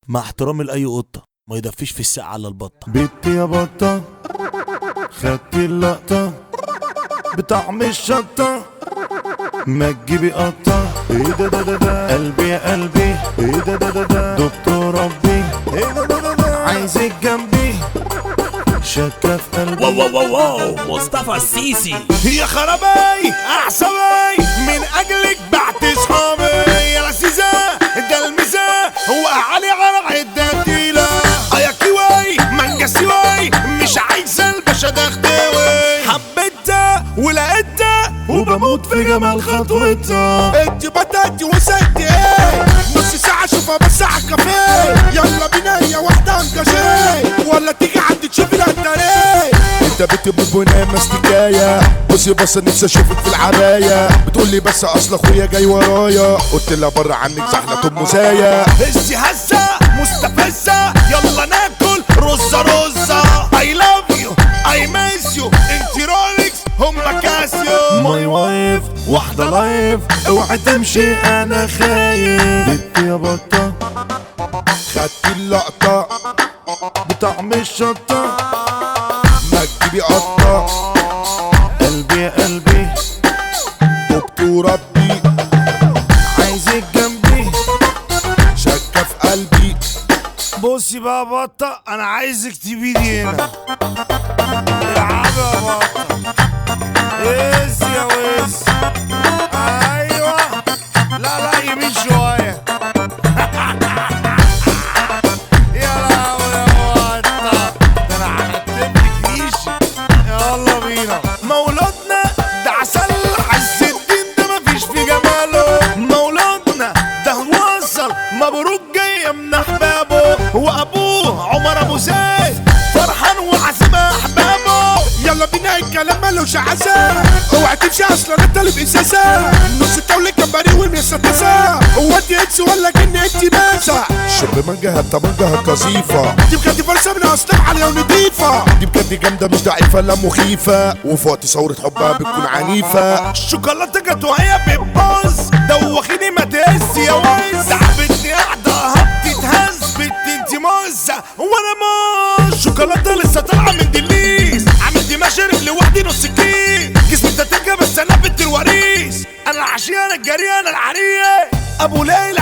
مع احترامي لاي قطه ما يدفيش في الساعه على البطه بنتي يا بطة خدت اللقطة بطعم الشطة ما تجيبي قطة ايه ده ده ده ده قلبي يا قلبي ايه ده ده ده ده دكتور ربي ايه ده ده ده ده عايزك جنبي شكة في قلبي واو واو واو واو مصطفى السيسي يا خرابي احسبي من اجلك بعت صحابي يا لذيذة ده الميزة هو علي على عدة تقيلة يا كيوي مانجا سيوي مش عايزة الباشا ده خداوي حبيتها ولقيتها وبموت في جمال خطوتها انت بتاتي وسدت ايه نص ساعة اشوفها بس على الكافيه يلا بينا يا واحدة انجازيه ولا تيجي عندي تشوفي الانتريه انت بتبقى مستكاية بصي بص نفسي اشوفك في العباية بتقولي بس اصل اخويا جاي ورايا قلت لها بره عنك زحلة ام زايا هزي هزة مستفزة يلا ناكل رزة رزة اي لاف يو اي ميس يو انت رولكس هم كاسيو ماي وايف واحدة لايف اوعي تمشي انا خايف بنت يا بطة خدت اللقطة بطعم الشطة ما تجيبي قطة قلبي يا قلبي دكتور ربي عايزك جنبي شكة في قلبي بصي بقى يا بطه انا عايزك تبيدي هنا العبي يا بطه وز يا وز ايوه لا لا يمين شويه يا لهوي يا بطه ده انا هكتب ريشي يلا بينا مولودنا ده عسل عز الدين ده مفيش في جماله مولودنا ده وصل مبروك جاي من احبابه وابوه عمر ابو زيد فرحان وعازم احبابه يلا بينا الكلام ملوش عزا اوعى تمشي اصلا انت اللي بإساسة نص الدولة كباري والمسدسة هو انت اكس ولا كن انت باسة شرب منجها طبنجها قصيفة دي بجد فرصة من اصلا عالية ونضيفة دي بجد جامدة مش ضعيفة لا مخيفة وفي وقت ثورة حبها بتكون عنيفة الشوكولاتة جت وهي بتبوظ دوخيني ما تهز يا وز تعبتني قاعدة هبتي تهز بنت انت موزة وانا موز شوكولاتة لسه طالعة من دليس عامل دي مشارب لوحدي نص كيس جسمي تتجه بس انا بنت الوريث انا العشية انا الجري انا العرية ابو ليلى